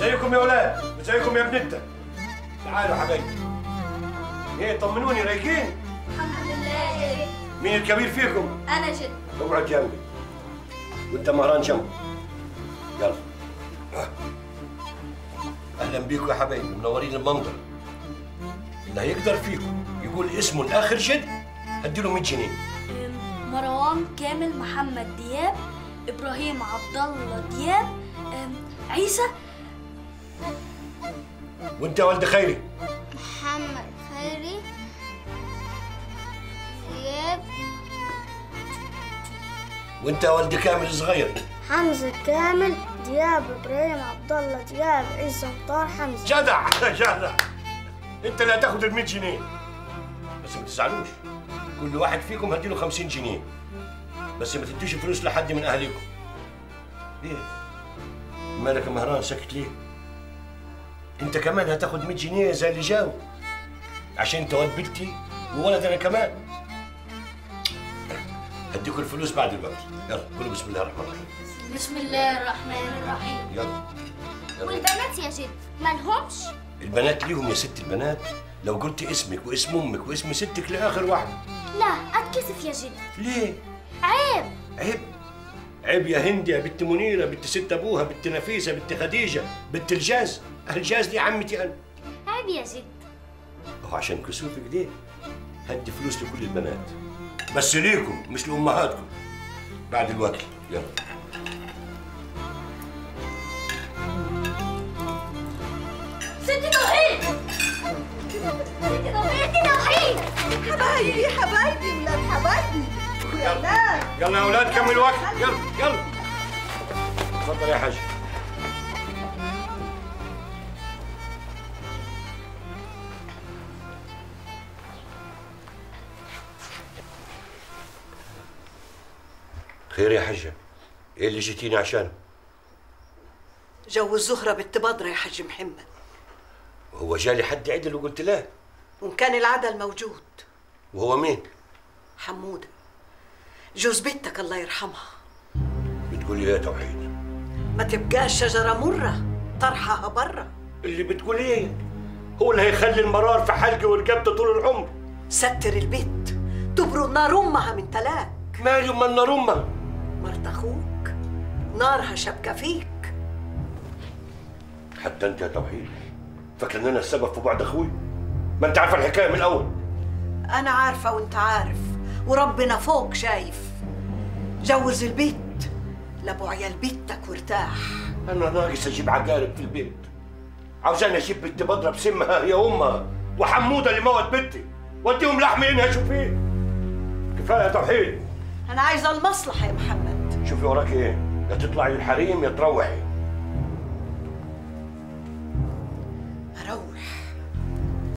ازيكم يا اولاد ازيكم يا ابنتة تعالوا حبايبي ايه طمنوني رايقين الحمد لله يا جد مين الكبير فيكم انا جد اقعد جنبي وانت مهران جنبي يلا اهلا بيكم يا حبايبي منورين المنظر اللي هيقدر فيكم يقول اسمه الاخر جد هديله 100 جنيه مروان كامل محمد دياب ابراهيم عبد الله دياب أم، عيسى وانت يا ولد خيري محمد خيري زياد وانت يا ولد كامل صغير حمزة كامل دياب إبراهيم عبد الله دياب عيسى مطار حمزة جدع جدع انت اللي هتاخد ال 100 جنيه بس ما تزعلوش كل واحد فيكم هديله 50 جنيه بس ما تديش فلوس لحد من اهاليكم ليه مالك يا مهران ساكت ليه انت كمان هتاخد 100 جنيه زي اللي جاوا عشان انت ولد بنتي وولد انا كمان هديكوا الفلوس بعد الوقت يلا قولوا بسم الله الرحمن الرحيم بسم الله الرحمن الرحيم يلا يلا والبنات يا جد مالهمش البنات ليهم يا ست البنات لو قلت اسمك واسم امك واسم ستك لاخر واحده لا أتكسف يا جد ليه عيب عيب عيب يا هند يا بنت منيره بنت ست ابوها بنت نفيسه بنت خديجه بنت الجاز الجاز دي عمتي انا عيب يا جد هو عشان كسوفك دي هدي فلوس لكل البنات بس ليكم مش لامهاتكم بعد الوكل يلا ستي توحيد ستي توحيد ستي توحيد حبايبي حبايبي ولاد حبايبي ولاد يلا يا اولاد كملوا وكل يلا يلا اتفضل يا حاج خير يا حجة ايه اللي جيتيني عشانه جو الزهرة بنت بدرة يا حاج محمد هو جالي حد عدل وقلت له وإن كان العدل موجود وهو مين حمودة جوز بنتك الله يرحمها بتقول لي ايه يا توحيد ما تبقاش شجرة مرة طرحها برا اللي بتقول ايه هو اللي هيخلي المرار في حلقي ورقبته طول العمر ستر البيت تبرق نار أمها من تلاك مالي امال النار امها مرت أخوك نارها شبكة فيك حتى انت يا توحيد فاكر ان انا السبب في بعد اخوي ما انت عارفه الحكايه من الاول أنا عارفة وأنت عارف وربنا فوق شايف جوز البيت لأبو عيال بيتك وارتاح انا ناقص اجيب عقارب في البيت عاوزاني اجيب بنت بدره بسمها هي امها وحموده اللي موت بنتي واديهم لحم ينهشوا فيه كفايه يا توحيد أنا عايزة المصلحة يا محمد شوفي وراك ايه يا تطلعي الحريم يا تروحي أروح